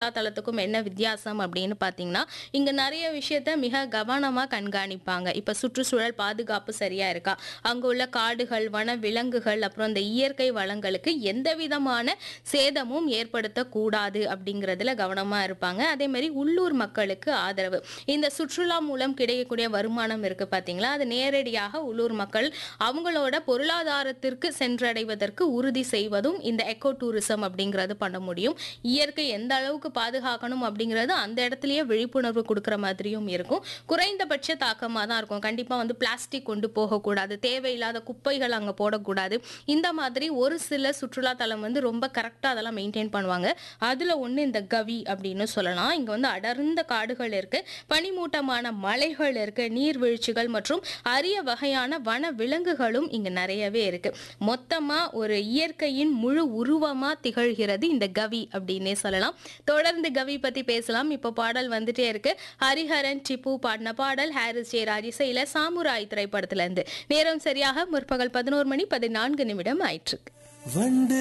சுற்றுலா தலத்துக்கும் என்ன வித்தியாசம் அப்படின்னு பார்த்தீங்கன்னா இங்க நிறைய விஷயத்த மிக கவனமா கண்காணிப்பாங்க இப்ப சுற்றுச்சூழல் பாதுகாப்பு சரியா இருக்கா அங்க உள்ள காடுகள் வன விலங்குகள் அப்புறம் இந்த இயற்கை வளங்களுக்கு எந்த விதமான சேதமும் ஏற்படுத்தக்கூடாது அப்படிங்கிறதுல கவனமா இருப்பாங்க அதே மாதிரி உள்ளூர் மக்களுக்கு ஆதரவு இந்த சுற்றுலா மூலம் கிடைக்கக்கூடிய வருமானம் இருக்கு பாத்தீங்களா அது நேரடியாக உள்ளூர் மக்கள் அவங்களோட பொருளாதாரத்திற்கு சென்றடைவதற்கு உறுதி செய்வதும் இந்த எக்கோ டூரிசம் அப்படிங்கிறது பண்ண முடியும் இயற்கை எந்த அளவுக்கு பாதுகாக்கணும் அப்படிங்கிறது அந்த இடத்துலயே விழிப்புணர்வு கொடுக்குற மாதிரியும் இருக்கும் குறைந்தபட்ச தாக்கமாக தான் இருக்கும் கண்டிப்பாக வந்து பிளாஸ்டிக் கொண்டு போகக்கூடாது தேவையில்லாத குப்பைகள் அங்கே போடக்கூடாது இந்த மாதிரி ஒரு சில சுற்றுலா தலம் வந்து ரொம்ப கரெக்டாக அதெல்லாம் மெயின்டைன் பண்ணுவாங்க அதில் ஒன்று இந்த கவி அப்படின்னு சொல்லலாம் இங்கே வந்து அடர்ந்த காடுகள் இருக்கு பனிமூட்டமான மலைகள் இருக்கு நீர்வீழ்ச்சிகள் மற்றும் அரிய வகையான வன விலங்குகளும் இங்கே நிறையவே இருக்கு மொத்தமாக ஒரு இயற்கையின் முழு உருவமாக திகழ்கிறது இந்த கவி அப்படின்னே சொல்லலாம் தொடர்ந்து கவி பற்றி பேசலாம் இப்போ பாடல் வந்துட்டே இருக்கு ஹரிஹரன் டிப்பு பாடின பாடல் ஹாரிஸ் ஜெயராஜ் இசையில சாமுராய் திரைப்படத்துல இருந்து நேரம் சரியாக முற்பகல் பதினோரு மணி பதினான்கு நிமிடம் ஆயிற்று வண்டு